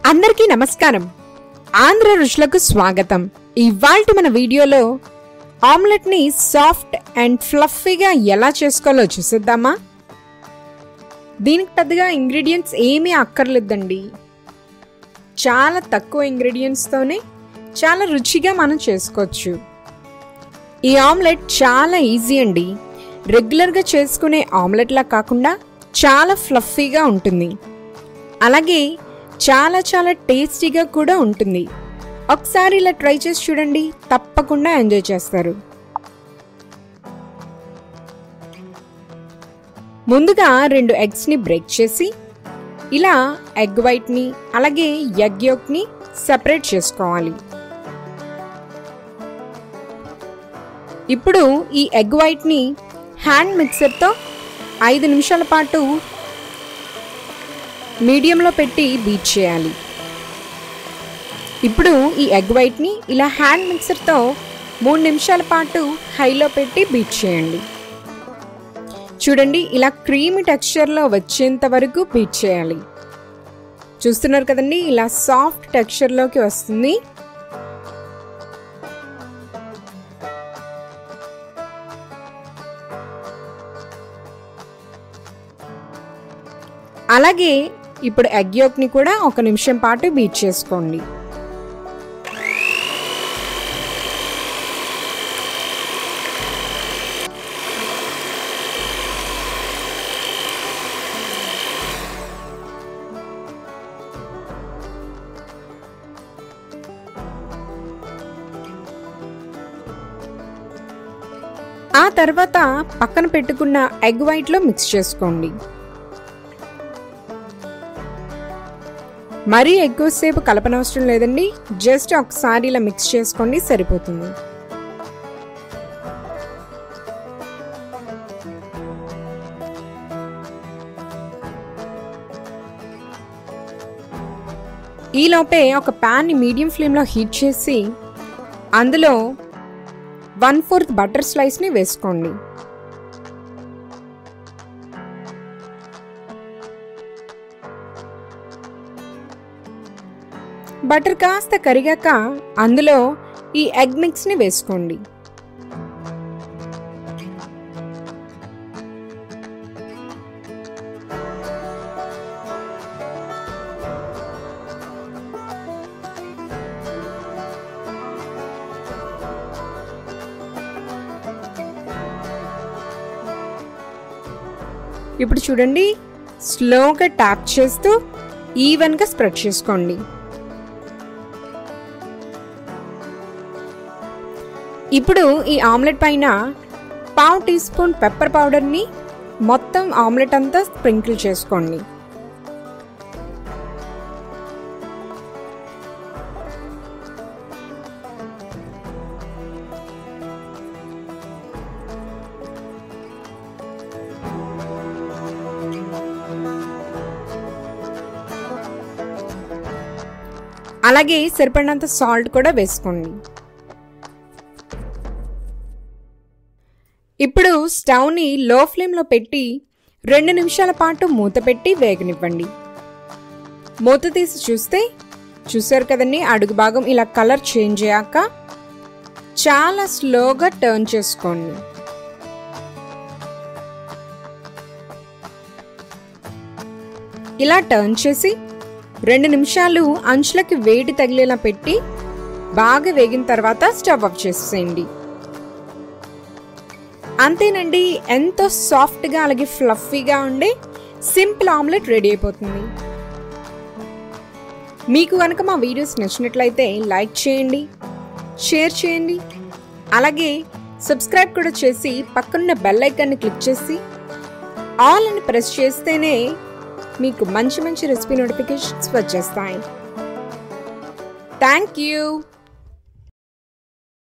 అందరికీ నమస్కారం ఆంధ్ర రుచులకు స్వాగతం ఇవాల్టి మన వీడియోలో ఆమ్లెట్ని సాఫ్ట్ అండ్ ఫ్లఫీగా ఎలా చేసుకోవాలో చూసేద్దామా దీనికి పెద్దగా ఇంగ్రీడియంట్స్ ఏమీ అక్కర్లేదండి చాలా తక్కువ ఇంగ్రీడియంట్స్తోనే చాలా రుచిగా మనం చేసుకోవచ్చు ఈ ఆమ్లెట్ చాలా ఈజీ అండి రెగ్యులర్గా చేసుకునే ఆమ్లెట్లా కాకుండా చాలా ఫ్లఫీగా ఉంటుంది అలాగే చాలా చాలా టేస్టీగా కూడా ఉంటుంది ఒకసారి ఇలా ట్రై చేసి చూడండి తప్పకుండా ఎంజాయ్ చేస్తారు ముందుగా రెండు ఎగ్స్ని బ్రేక్ చేసి ఇలా ఎగ్ వైట్ని అలాగే ఎగ్ యోక్ని సెపరేట్ చేసుకోవాలి ఇప్పుడు ఈ ఎగ్ వైట్ని హ్యాండ్ మిక్సర్తో ఐదు నిమిషాల పాటు మీడియంలో పెట్టి బీట్ చేయాలి ఇప్పుడు ఈ ఎగ్ వైట్ని ఇలా హ్యాండ్ మిక్సర్తో మూడు నిమిషాల పాటు హైలో పెట్టి బీట్ చేయండి చూడండి ఇలా క్రీమీ టెక్స్చర్లో వచ్చేంత వరకు బీట్ చేయాలి చూస్తున్నారు కదండి ఇలా సాఫ్ట్ టెక్స్చర్లోకి వస్తుంది అలాగే ఇప్పుడు ఎగ్ యోక్ని కూడా ఒక నిమిషం పాటు బీట్ చేసుకోండి ఆ తర్వాత పక్కన పెట్టుకున్న ఎగ్ వైట్లో మిక్స్ చేసుకోండి మరీ ఎక్కువసేపు కలపనవసరం లేదండి జస్ట్ ఒకసారి ఇలా మిక్స్ చేసుకోండి సరిపోతుంది ఈలోపే ఒక ప్యాన్ని మీడియం ఫ్లేమ్లో హీట్ చేసి అందులో వన్ ఫోర్త్ బటర్ స్లైస్ని వేసుకోండి బటర్ కాస్త కరిగాక అందులో ఈ ఎగ్ మిక్స్ని వేసుకోండి ఇప్పుడు చూడండి స్లోగా ట్యాప్ చేస్తూ ఈవెన్గా స్ప్రెడ్ చేసుకోండి ఇప్పుడు ఈ ఆమ్లెట్ పైన పావు టీ స్పూన్ పెప్పర్ పౌడర్ని మొత్తం ఆమ్లెట్ అంతా స్ప్రింకిల్ చేసుకోండి అలాగే సరిపడినంత సాల్ట్ కూడా వేసుకోండి ఇప్పుడు స్టవ్ని లో ఫ్లేమ్లో పెట్టి రెండు నిమిషాల పాటు మూత పెట్టి వేగనివ్వండి మూత తీసి చూస్తే చూసారు కదండి అడుగు భాగం ఇలా కలర్ చేంజ్ అయ్యాక చాలా స్లోగా టర్న్ చేసుకోండి ఇలా టర్న్ చేసి రెండు నిమిషాలు అంచులకి వేడి తగిలేలా పెట్టి బాగా వేగిన తర్వాత స్టవ్ ఆఫ్ చేసేయండి అంతేనండి ఎంతో సాఫ్ట్గా అలాగే ఫ్లఫీగా ఉండే సింపుల్ ఆమ్లెట్ రెడీ అయిపోతుంది మీకు కనుక మా వీడియోస్ నచ్చినట్లయితే లైక్ చేయండి షేర్ చేయండి అలాగే సబ్స్క్రైబ్ కూడా చేసి పక్కనున్న బెల్ ఐకాన్ని క్లిక్ చేసి ఆల్ అని ప్రెస్ చేస్తేనే మీకు మంచి మంచి రెసిపీ నోటిఫికేషన్స్ వచ్చేస్తాయి థ్యాంక్ యూ